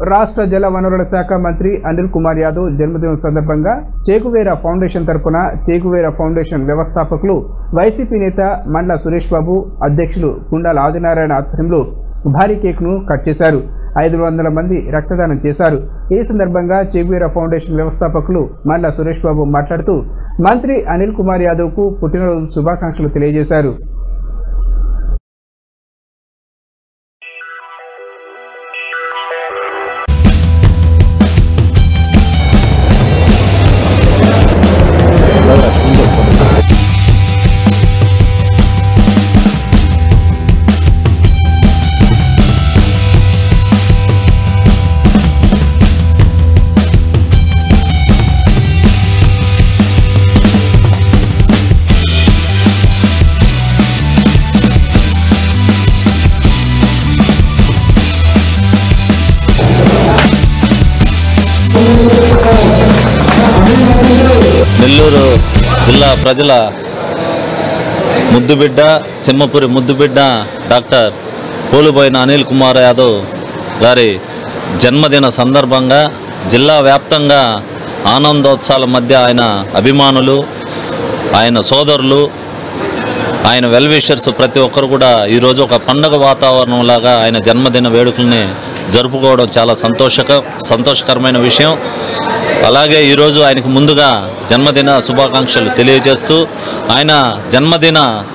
రాష్ట్ర జల వనరుల శాఖ మంత్రి అనిల్ కుమార్ యాదవ్ జన్మదినం సందర్భంగా చేకువేర ఫౌండేషన్ తరపున చేకువేర ఫౌండేషన్ వ్యవస్థాపకులు వైసీపీ నేత మండ్ల సురేష్ బాబు అధ్యక్షులు కుండాల ఆదినారాయణ ఆధ్వర్యంలో భారీ కేక్ను కట్ చేశారు ఐదు వందల మంది రక్తదానం చేశారు ఈ సందర్భంగా చేగువేర ఫౌండేషన్ వ్యవస్థాపకులు మండ్ల సురేష్ బాబు మాట్లాడుతూ మంత్రి అనిల్ కుమార్ యాదవ్ కు పుట్టినరోజు శుభాకాంక్షలు తెలియజేశారు నెల్లూరు జిల్లా ప్రజల ముద్దుబిడ్డ సింహపురి ముద్దుబిడ్డ డాక్టర్ పోలుబోయిన అనిల్ కుమార్ యాదవ్ గారి జన్మదిన సందర్భంగా జిల్లా వ్యాప్తంగా ఆనందోత్సవాల మధ్య ఆయన అభిమానులు ఆయన సోదరులు ఆయన వెల్విషర్స్ ప్రతి ఒక్కరు కూడా ఈరోజు ఒక పండగ వాతావరణం లాగా ఆయన జన్మదిన వేడుకల్ని జరుపుకోవడం చాలా సంతోషక సంతోషకరమైన విషయం అలాగే ఈరోజు ఆయనకు ముందుగా జన్మదిన శుభాకాంక్షలు తెలియజేస్తూ ఆయన జన్మదిన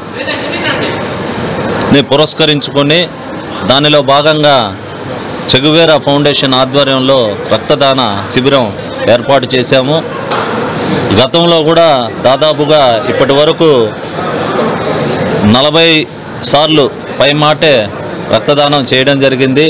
ని పురస్కరించుకొని దానిలో భాగంగా చెగువేర ఫౌండేషన్ ఆధ్వర్యంలో రక్తదాన శిబిరం ఏర్పాటు చేశాము గతంలో కూడా దాదాపుగా ఇప్పటి వరకు నలభై సార్లు పై మాటే రక్తదానం చేయడం జరిగింది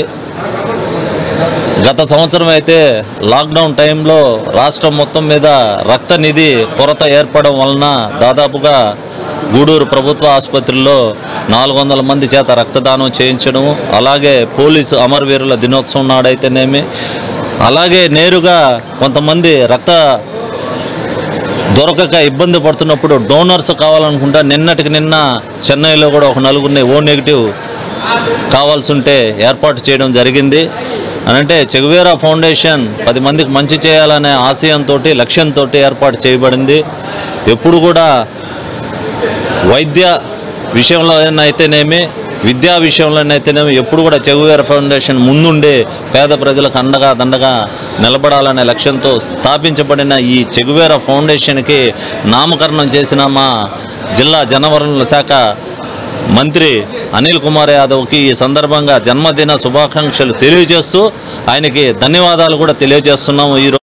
గత సంవత్సరం అయితే లాక్డౌన్ టైంలో రాష్ట్రం మొత్తం మీద రక్త నిధి కొరత ఏర్పడడం వలన దాదాపుగా గూడూరు ప్రభుత్వ ఆసుపత్రిలో నాలుగు వందల మంది చేత రక్తదానం చేయించడం అలాగే పోలీసు అమరవీరుల దినోత్సవం నాడైతేనేమి అలాగే నేరుగా కొంతమంది రక్త దొరకక ఇబ్బంది పడుతున్నప్పుడు డోనర్స్ కావాలనుకుంటా నిన్నటికి నిన్న చెన్నైలో కూడా ఒక నలుగురిని ఓ నెగిటివ్ కావాల్సి ఉంటే ఏర్పాటు చేయడం జరిగింది అని అంటే చెగువేరా ఫౌండేషన్ పది మందికి మంచి చేయాలనే ఆశయంతో లక్ష్యంతో ఏర్పాటు చేయబడింది ఎప్పుడు కూడా వైద్య విషయంలో అయితేనేమి విద్యా విషయంలోనైతేనేమి ఎప్పుడు కూడా చెగువేర ఫౌండేషన్ ముందుండి పేద ప్రజలకు అండగా దండగా నిలబడాలనే లక్ష్యంతో స్థాపించబడిన ఈ చెగువేర ఫౌండేషన్కి నామకరణం చేసిన మా జిల్లా జనవనరుల శాఖ మంత్రి అనిల్ కుమార్ యాదవ్కి ఈ సందర్భంగా జన్మదిన శుభాకాంక్షలు తెలియజేస్తూ ఆయనకి ధన్యవాదాలు కూడా తెలియజేస్తున్నాము ఈ